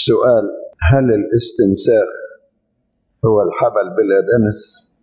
سؤال هل الاستنساخ هو الحبل بلا دنس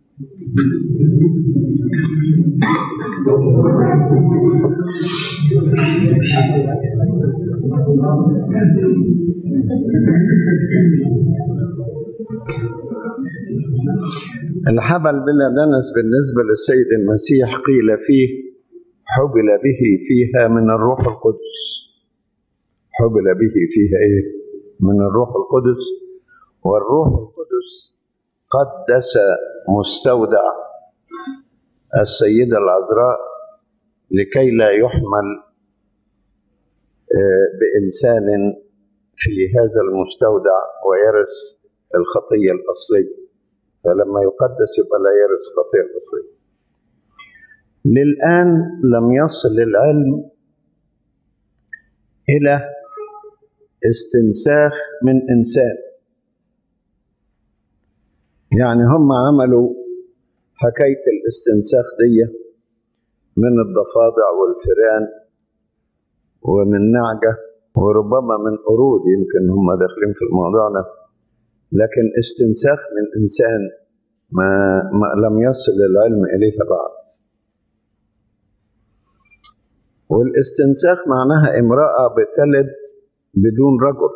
الحبل بلا دنس بالنسبة للسيد المسيح قيل فيه حبل به فيها من الروح القدس حبل به فيها ايه من الروح القدس والروح القدس قدس مستودع السيدة العذراء لكي لا يحمل بإنسان في هذا المستودع ويرث الخطية الأصلية فلما يقدس يبقى لا يرث الخطية الأصلية للآن لم يصل العلم إلى استنساخ من إنسان يعني هم عملوا حكاية الاستنساخ دي من الضفادع والفئران ومن نعجة وربما من قرود يمكن هم داخلين في الموضوع ده لكن استنساخ من إنسان ما, ما لم يصل العلم إليها بعد والاستنساخ معناها امرأة بتلد بدون رجل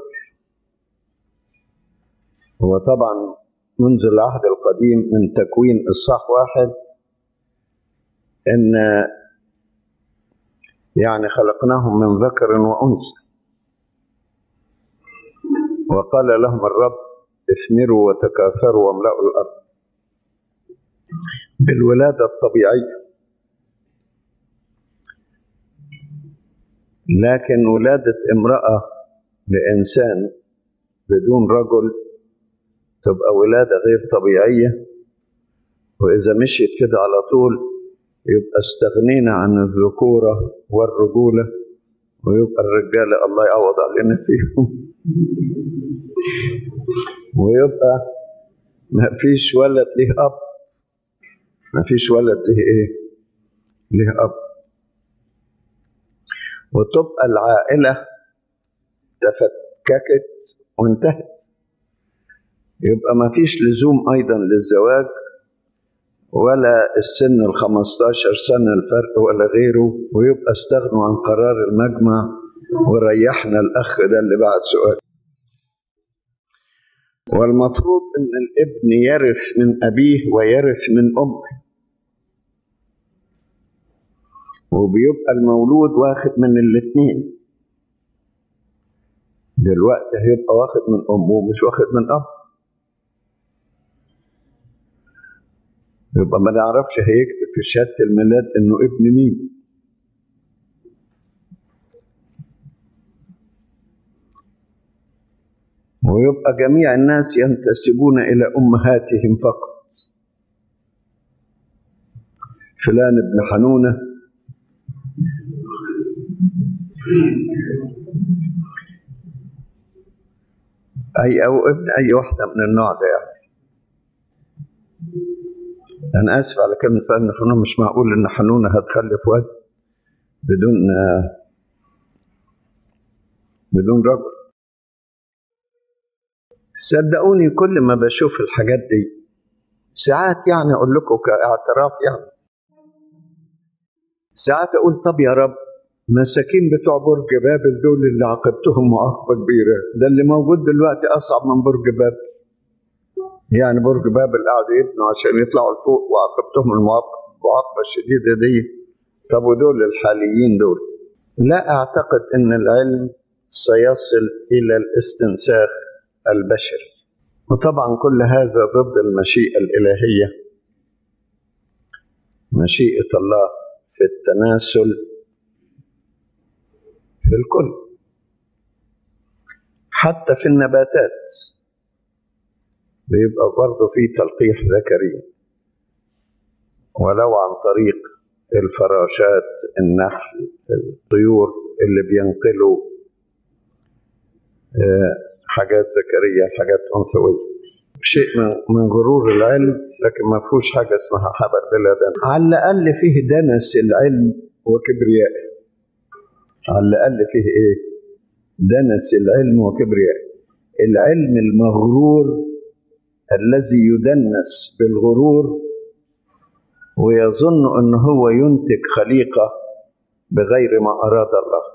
هو طبعا منذ العهد القديم من تكوين الصح واحد ان يعني خلقناهم من ذكر وانثى وقال لهم الرب اثمروا وتكاثروا واملأوا الارض بالولاده الطبيعيه لكن ولاده امراه لانسان بدون رجل تبقى ولاده غير طبيعيه واذا مشيت كده على طول يبقى استغنينا عن الذكوره والرجوله ويبقى الرجاله الله يعوض علينا فيهم ويبقى ما فيش ولد له اب ما فيش ولد له ايه له اب وتبقى العائله تفككت وانتهت يبقى ما فيش لزوم ايضا للزواج ولا السن ال 15 سنه الفرق ولا غيره ويبقى استغنوا عن قرار المجمع وريحنا الاخ ده اللي بعد سؤال والمفروض ان الابن يرث من ابيه ويرث من امه وبيبقى المولود واخد من الاثنين دلوقتي هيبقى واخد من امه ومش واخد من اب يبقى ما نعرفش هيكتب في شهاده الميلاد انه ابن مين ويبقى جميع الناس ينتسبون الى امهاتهم فقط فلان ابن حنونه اي او ابن اي واحده من النوع ده يعني انا اسف على كلمه فلان حنونه مش معقول ان حنونه هتخلف ولد بدون بدون رجل صدقوني كل ما بشوف الحاجات دي ساعات يعني اقول لكم كاعتراف يعني ساعات اقول طب يا رب مساكين بتوع برج بابل دول اللي عاقبتهم معاقبه كبيره ده اللي موجود دلوقتي اصعب من برج بابل يعني برج بابل قعدوا يبنوا عشان يطلعوا لفوق وعاقبتهم المعاقبه الشديده دي طب ودول الحاليين دول لا اعتقد ان العلم سيصل الى الاستنساخ البشري وطبعا كل هذا ضد المشيئة الإلهية مشيئة الله في التناسل في الكل حتى في النباتات بيبقى برضه في تلقيح ذكري ولو عن طريق الفراشات النحل الطيور اللي بينقلوا حاجات ذكرية حاجات أنثوية شيء من غرور العلم لكن ما فيهوش حاجة اسمها حبر بلا دنس على الأقل فيه دنس العلم وكبرياء على الأقل فيه إيه دنس العلم وكبرياء العلم المغرور الذي يدنس بالغرور ويظن أن هو ينتج خليقة بغير ما أراد الله